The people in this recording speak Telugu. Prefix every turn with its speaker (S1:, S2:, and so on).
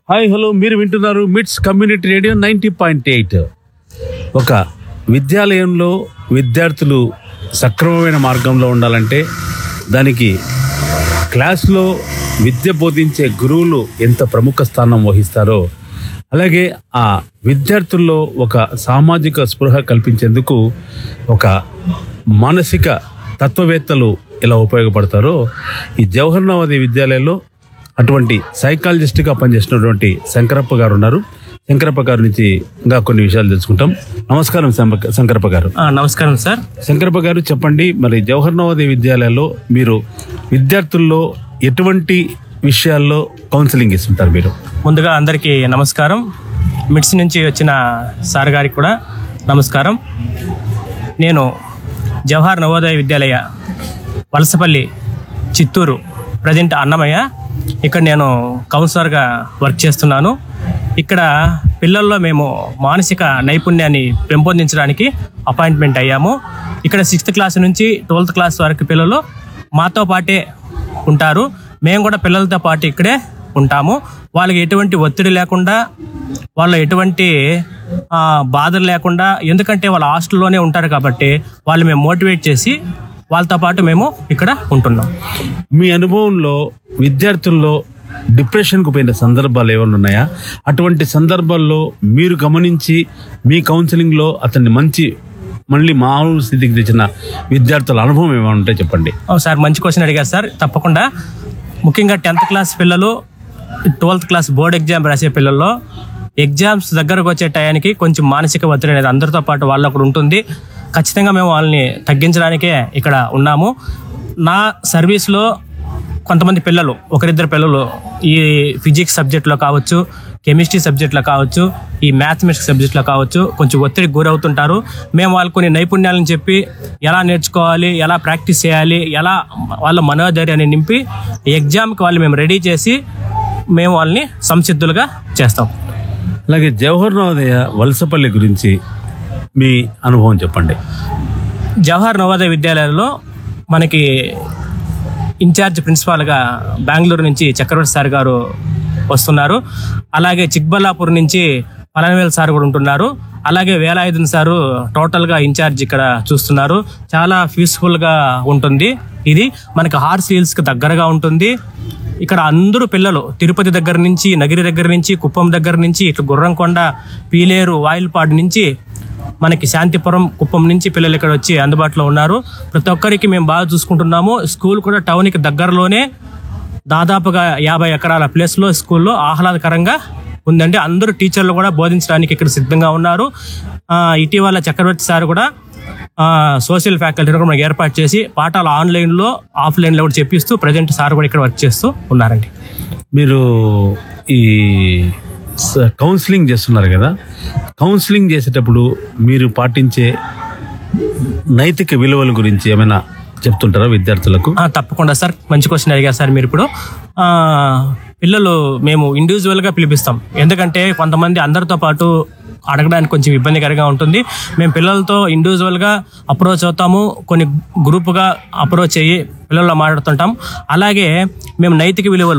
S1: హాయ్ హలో మీరు వింటున్నారు MITS community radio ninety point eight ఒక విద్యాలయంలో విద్యార్థులు సక్రమమైన మార్గంలో ఉండాలంటే దానికి క్లాస్లో విద్య బోధించే గురువులు ఎంత ప్రముఖ స్థానం వహిస్తారో అలాగే ఆ విద్యార్థుల్లో ఒక సామాజిక స్పృహ కల్పించేందుకు ఒక మానసిక తత్వవేత్తలు ఎలా ఉపయోగపడతారో ఈ జవహర్ నవోదయ విద్యాలయంలో అటువంటి సైకాలజిస్ట్గా పనిచేసినటువంటి శంకరప్ప గారు ఉన్నారు శంకరప్ప గారి నుంచి ఇంకా కొన్ని విషయాలు తెలుసుకుంటాం నమస్కారం శంప- శంకరప్ప గారు
S2: ఆ, నమస్కారం సార్
S1: శంకరప్ప గారు చెప్పండి మరి జవహర్ నవోదయ విద్యాలయాల్లో మీరు విద్యార్థుల్లో ఎటువంటి విషయాల్లో కౌన్సిలింగ్ ఇస్తుంటారు మీరు
S2: ముందుగా అందరికీ నమస్కారం మిడ్స్ నుంచి వచ్చిన సార్ గారికి కూడా నమస్కారం నేను జవహర్ నవోదయ విద్యాలయ వలసపల్లి చిత్తూరు ప్రజెంట్ అన్నమయ్య ఇక్కడ నేను కౌన్సిలర్గా వర్క్ చేస్తున్నాను ఇక్కడ పిల్లల్లో మేము మానసిక నైపుణ్యాన్ని పెంపొందించడానికి అపాయింట్మెంట్ అయ్యాము ఇక్కడ సిక్స్త్ క్లాస్ నుంచి ట్వెల్త్ క్లాస్ వరకు పిల్లలు మాతో పాటే ఉంటారు మేము కూడా పిల్లలతో పాటు ఇక్కడే ఉంటాము వాళ్ళకి ఎటువంటి ఒత్తిడి లేకుండా వాళ్ళ ఎటువంటి ఆ, బాధలు లేకుండా ఎందుకంటే వాళ్ళ హాస్టల్లోనే ఉంటారు కాబట్టి వాళ్ళు మేము మోటివేట్ చేసి వాళ్ళతో పాటు మేము ఇక్కడ ఉంటున్నాం
S1: మీ అనుభవంలో విద్యార్థుల్లో డిప్రెషన్కు పోయిన సందర్భాలు ఏమైనా ఉన్నాయా అటువంటి సందర్భాల్లో మీరు గమనించి మీ కౌన్సిలింగ్లో అతన్ని మంచి మళ్ళీ మామూలు స్థితికి తెచ్చిన విద్యార్థుల అనుభవం ఏమైనా ఉంటే చెప్పండి
S2: అవును సార్ మంచి క్వశ్చన్ అడిగారు సార్ తప్పకుండా ముఖ్యంగా టెన్త్ క్లాస్ పిల్లలు ట్వెల్త్ క్లాస్ బోర్డ్ ఎగ్జామ్ రాసే పిల్లల్లో ఎగ్జామ్స్ దగ్గరకు వచ్చే టయానికి కొంచెం మానసిక ఒత్తిడి అనేది అందరితో పాటు వాళ్ళు ఒకటి ఉంటుంది ఖచ్చితంగా మేము వాళ్ళని తగ్గించడానికే ఇక్కడ ఉన్నాము నా సర్వీస్లో కొంతమంది పిల్లలు ఒకరిద్దరు పిల్లలు ఈ ఫిజిక్స్ సబ్జెక్ట్లో కావచ్చు కెమిస్ట్రీ సబ్జెక్ట్లో కావచ్చు ఈ మ్యాథమెటిక్స్ సబ్జెక్ట్లో కావచ్చు కొంచెం ఒత్తిడికి గురవుతుంటారు మేము వాళ్ళకు కొన్ని నైపుణ్యాలను చెప్పి ఎలా నేర్చుకోవాలి ఎలా ప్రాక్టీస్ చేయాలి ఎలా వాళ్ళ మనోధైర్యాన్ని నింపి ఎగ్జామ్కి వాళ్ళు మేము రెడీ చేసి మేము వాళ్ళని సంసిద్ధులుగా చేస్తాం
S1: అలాగే జవహర్ నవోదయ వలసపల్లి గురించి మీ అనుభవం చెప్పండి
S2: జవహర్ నవోదయ విద్యాలయంలో మనకి ఇన్ఛార్జ్ ప్రిన్సిపాల్గా బెంగళూరు నుంచి చక్రవర్తి సార్ గారు వస్తున్నారు అలాగే చిక్బల్లాపూర్ నుంచి పలనవేల్ సార్ కూడా ఉంటున్నారు అలాగే వేలాయుధన్ సారు టోటల్గా ఇన్ఛార్జ్ ఇక్కడ చూస్తున్నారు చాలా పీస్ఫుల్గా ఉంటుంది ఇది మనకి హార్స్ హిల్స్కి దగ్గరగా ఉంటుంది ఇక్కడ అందరూ పిల్లలు తిరుపతి దగ్గర నుంచి నగిరి దగ్గర నుంచి కుప్పం దగ్గర నుంచి ఇట్లా గుర్రంకొండ పీలేరు వాయిల్పాడు నుంచి మనకి శాంతిపురం కుప్పం నుంచి పిల్లలు ఇక్కడ వచ్చి అందుబాటులో ఉన్నారు ప్రతి ఒక్కరికి మేము బాగా చూసుకుంటున్నాము స్కూల్ కూడా టౌన్కి దగ్గరలోనే దాదాపుగా యాభై ఎకరాల ప్లేస్లో స్కూల్లో ఆహ్లాదకరంగా ఉందండి అందరూ టీచర్లు కూడా బోధించడానికి ఇక్కడ సిద్ధంగా ఉన్నారు ఆ, ఇటీవల చక్రవర్తి సార్ కూడా ఆ, సోషల్ ఫ్యాకల్టీని కూడా మనకి ఏర్పాటు చేసి పాఠాలు ఆన్లైన్లో ఆఫ్లైన్లో కూడా చెప్పిస్తూ ప్రజెంట్ సార్ కూడా ఇక్కడ వర్క్ చేస్తూ ఉన్నారండి
S1: మీరు ఈ స- కౌన్సిలింగ్ చేస్తున్నారు కదా కౌన్సిలింగ్ చేసేటప్పుడు మీరు పాటించే నైతిక విలువల గురించి ఏమైనా చెప్తుంటారా విద్యార్థులకు
S2: ఆ, తప్పకుండా సార్ మంచి క్వశ్చన్ అడిగారు సార్ మీరు ఇప్పుడు ఆ, పిల్లలు మేము ఇండివిజువల్గా పిలిపిస్తాం ఎందుకంటే కొంతమంది అందరితో పాటు అడగడానికి కొంచెం ఇబ్బందికరంగా ఉంటుంది మేము పిల్లలతో ఇండివిజువల్గా అప్రోచ్ అవుతాము కొన్ని గ్రూప్గా అప్రోచ్ అయ్యి పిల్లల్లో మాట్లాడుతుంటాం అలాగే మేము నైతిక విలువలు